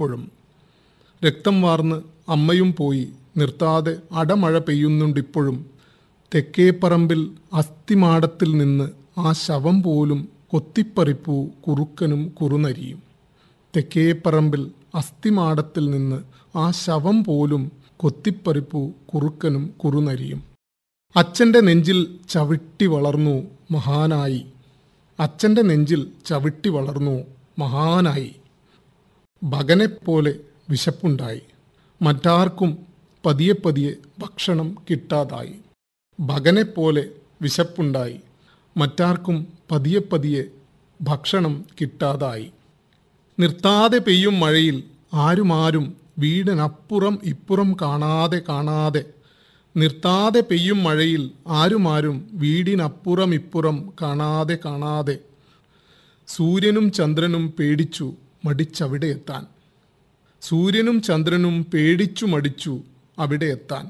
ഇപ്പോഴും രക്തം വാർന്ന് അമ്മയും പോയി നിർത്താതെ അടമഴ പെയ്യുന്നുണ്ടിപ്പോഴും തെക്കേപ്പറമ്പിൽ അസ്ഥിമാടത്തിൽ നിന്ന് ആ ശവം പോലും കൊത്തിപ്പറിപ്പൂ കുറുക്കനും കുറുനരിയും തെക്കേപ്പറമ്പിൽ അസ്ഥിമാടത്തിൽ നിന്ന് ആ ശവം പോലും കൊത്തിപ്പറിപ്പൂ കുറുക്കനും കുറുനരിയും അച്ഛൻ്റെ നെഞ്ചിൽ ചവിട്ടി വളർന്നു മഹാനായി അച്ഛൻ്റെ നെഞ്ചിൽ ചവിട്ടി വളർന്നു മഹാനായി ഭഗനെപ്പോലെ വിശപ്പുണ്ടായി മറ്റാർക്കും പതിയെ പതിയെ ഭക്ഷണം കിട്ടാതായി ഭഗനെപ്പോലെ വിശപ്പുണ്ടായി മറ്റാർക്കും പതിയെ പതിയെ ഭക്ഷണം കിട്ടാതായി നിർത്താതെ പെയ്യും മഴയിൽ ആരുമാരും വീടിനപ്പുറം ഇപ്പുറം കാണാതെ കാണാതെ നിർത്താതെ പെയ്യും മഴയിൽ ആരുമാരും വീടിനപ്പുറം ഇപ്പുറം കാണാതെ കാണാതെ സൂര്യനും ചന്ദ്രനും പേടിച്ചു മടിച്ചവിടെ എത്താൻ സൂര്യനും ചന്ദ്രനും പേടിച്ചു മടിച്ചു അവിടെ എത്താൻ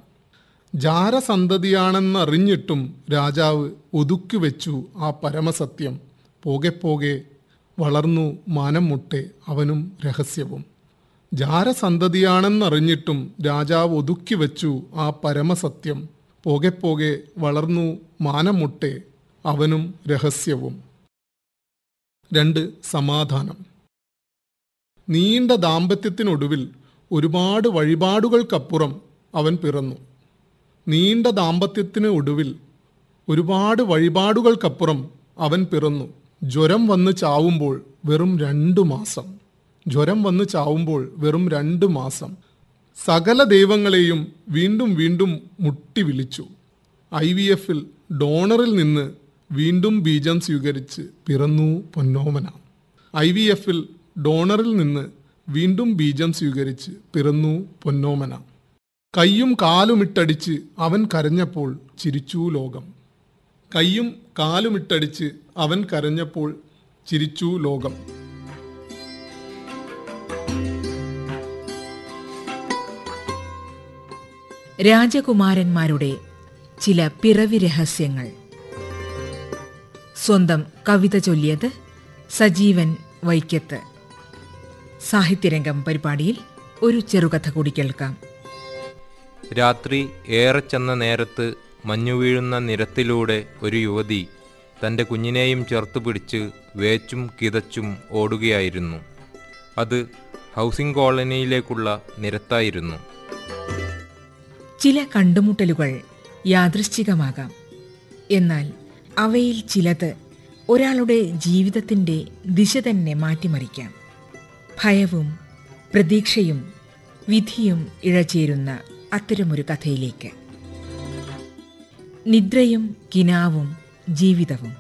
ജാരസന്തതിയാണെന്നറിഞ്ഞിട്ടും രാജാവ് ഒതുക്കി വെച്ചു ആ പരമസത്യം പോകെ പോകെ വളർന്നു മാനം മുട്ടെ അവനും രഹസ്യവും ജാരസന്തതിയാണെന്നറിഞ്ഞിട്ടും രാജാവ് ഒതുക്കി വെച്ചു ആ പരമസത്യം പോകെ പോകെ വളർന്നു മാനം മുട്ടെ അവനും രഹസ്യവും രണ്ട് സമാധാനം നീണ്ട ദാമ്പത്യത്തിനൊടുവിൽ ഒരുപാട് വഴിപാടുകൾക്കപ്പുറം അവൻ പിറന്നു നീണ്ട ദാമ്പത്യത്തിന് ഒടുവിൽ ഒരുപാട് വഴിപാടുകൾക്കപ്പുറം അവൻ പിറന്നു ജ്വരം വന്ന് ചാവുമ്പോൾ വെറും രണ്ടു മാസം ജ്വരം വന്ന് ചാവുമ്പോൾ വെറും രണ്ട് മാസം സകല ദൈവങ്ങളെയും വീണ്ടും വീണ്ടും മുട്ടി വിളിച്ചു ഐ വി എഫിൽ ഡോണറിൽ നിന്ന് വീണ്ടും ബീജം സ്വീകരിച്ച് പിറന്നു പൊന്നോമന ഐ വി എഫിൽ ഡോണറിൽ നിന്ന് വീണ്ടും ബീജം സ്വീകരിച്ച് പിറന്നു പൊന്നോമന കയ്യും കാലുമിട്ടടിച്ച് അവൻ കരഞ്ഞപ്പോൾ ചിരിച്ചു ലോകം കയ്യും കാലുമിട്ടടിച്ച് അവൻ കരഞ്ഞപ്പോൾ ചിരിച്ചു ലോകം രാജകുമാരന്മാരുടെ ചില പിറവി രഹസ്യങ്ങൾ സ്വന്തം കവിത ചൊല്ലിയത് സജീവൻ വൈക്കത്ത് സാഹിത്യരംഗം പരിപാടിയിൽ ഒരു ചെറുകഥ കൂടി കേൾക്കാം രാത്രി ഏറെ ചെന്ന നേരത്ത് മഞ്ഞു വീഴുന്ന നിരത്തിലൂടെ ഒരു യുവതി തൻ്റെ കുഞ്ഞിനെയും ചേർത്ത് പിടിച്ച് വേച്ചും കിതച്ചും ഓടുകയായിരുന്നു അത് ഹൗസിംഗ് കോളനിയിലേക്കുള്ള നിരത്തായിരുന്നു ചില കണ്ടുമുട്ടലുകൾ യാദൃശ്ചികമാകാം എന്നാൽ അവയിൽ ചിലത് ഒരാളുടെ ജീവിതത്തിന്റെ ദിശ തന്നെ മാറ്റിമറിക്കാം ഭയവും പ്രതീക്ഷയും വിധിയും ഇഴചേരുന്ന അത്തരമൊരു കഥയിലേക്ക് നിദ്രയും കിനാവും ജീവിതവും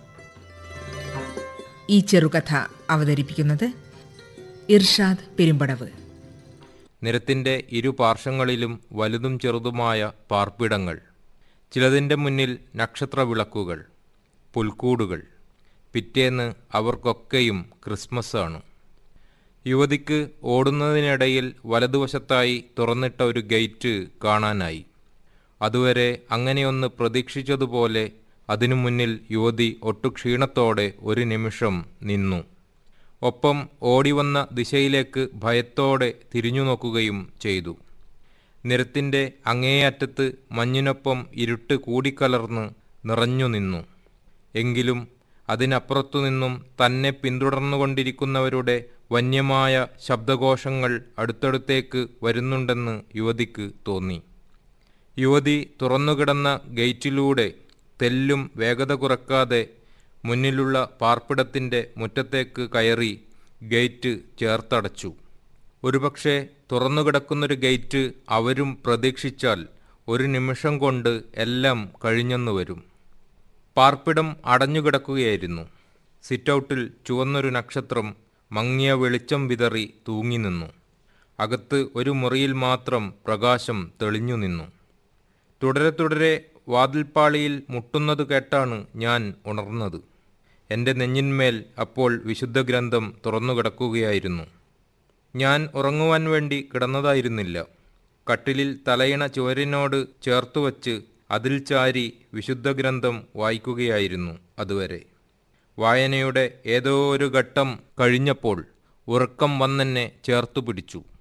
ഈ ചെറുകഥ അവതരിപ്പിക്കുന്നത് ഇർഷാദ് പെരുമ്പടവ് നിരത്തിൻ്റെ ഇരു പാർശ്വങ്ങളിലും വലുതും ചെറുതുമായ പാർപ്പിടങ്ങൾ ചിലതിൻ്റെ മുന്നിൽ നക്ഷത്രവിളക്കുകൾ പുൽക്കൂടുകൾ പിറ്റേന്ന് അവർക്കൊക്കെയും ക്രിസ്മസാണ് യുവതിക്ക് ഓടുന്നതിനിടയിൽ വലതുവശത്തായി തുറന്നിട്ട ഒരു ഗേറ്റ് കാണാനായി അതുവരെ അങ്ങനെയൊന്ന് പ്രതീക്ഷിച്ചതുപോലെ അതിനു മുന്നിൽ യുവതി ഒട്ടു ക്ഷീണത്തോടെ ഒരു നിമിഷം നിന്നു ഒപ്പം ഓടിവന്ന ദിശയിലേക്ക് ഭയത്തോടെ തിരിഞ്ഞു നോക്കുകയും ചെയ്തു നിരത്തിൻ്റെ അങ്ങേയറ്റത്ത് മഞ്ഞിനൊപ്പം ഇരുട്ട് കൂടിക്കലർന്ന് നിറഞ്ഞു നിന്നു എങ്കിലും അതിനപ്പുറത്തു നിന്നും തന്നെ പിന്തുടർന്നുകൊണ്ടിരിക്കുന്നവരുടെ വന്യമായ ശബ്ദകോശങ്ങൾ അടുത്തടുത്തേക്ക് വരുന്നുണ്ടെന്ന് യുവതിക്ക് തോന്നി യുവതി തുറന്നുകിടന്ന ഗേറ്റിലൂടെ തെല്ലും വേഗത കുറക്കാതെ മുന്നിലുള്ള പാർപ്പിടത്തിൻ്റെ മുറ്റത്തേക്ക് കയറി ഗേറ്റ് ചേർത്തടച്ചു ഒരുപക്ഷെ തുറന്നുകിടക്കുന്നൊരു ഗേറ്റ് അവരും പ്രതീക്ഷിച്ചാൽ ഒരു നിമിഷം കൊണ്ട് എല്ലാം കഴിഞ്ഞെന്നു വരും പാർപ്പിടം അടഞ്ഞുകിടക്കുകയായിരുന്നു സിറ്റൗട്ടിൽ ചുവന്നൊരു നക്ഷത്രം മങ്ങിയ വെളിച്ചം വിതറി തൂങ്ങി നിന്നു അകത്ത് ഒരു മുറിയിൽ മാത്രം പ്രകാശം തെളിഞ്ഞു നിന്നു തുടരെ തുടരെ വാതിൽപ്പാളിയിൽ മുട്ടുന്നത് കേട്ടാണ് ഞാൻ ഉണർന്നത് എൻ്റെ നെഞ്ഞിന്മേൽ അപ്പോൾ വിശുദ്ധ ഗ്രന്ഥം തുറന്നുകിടക്കുകയായിരുന്നു ഞാൻ ഉറങ്ങുവാൻ വേണ്ടി കിടന്നതായിരുന്നില്ല കട്ടിലിൽ തലയിണ ചുവരിനോട് ചേർത്തുവച്ച് അതിൽ ചാരി വിശുദ്ധ ഗ്രന്ഥം വായിക്കുകയായിരുന്നു അതുവരെ വായനയുടെ ഏതോ ഒരു ഘട്ടം കഴിഞ്ഞപ്പോൾ ഉറക്കം വന്നെന്നെ ചേർത്തു പിടിച്ചു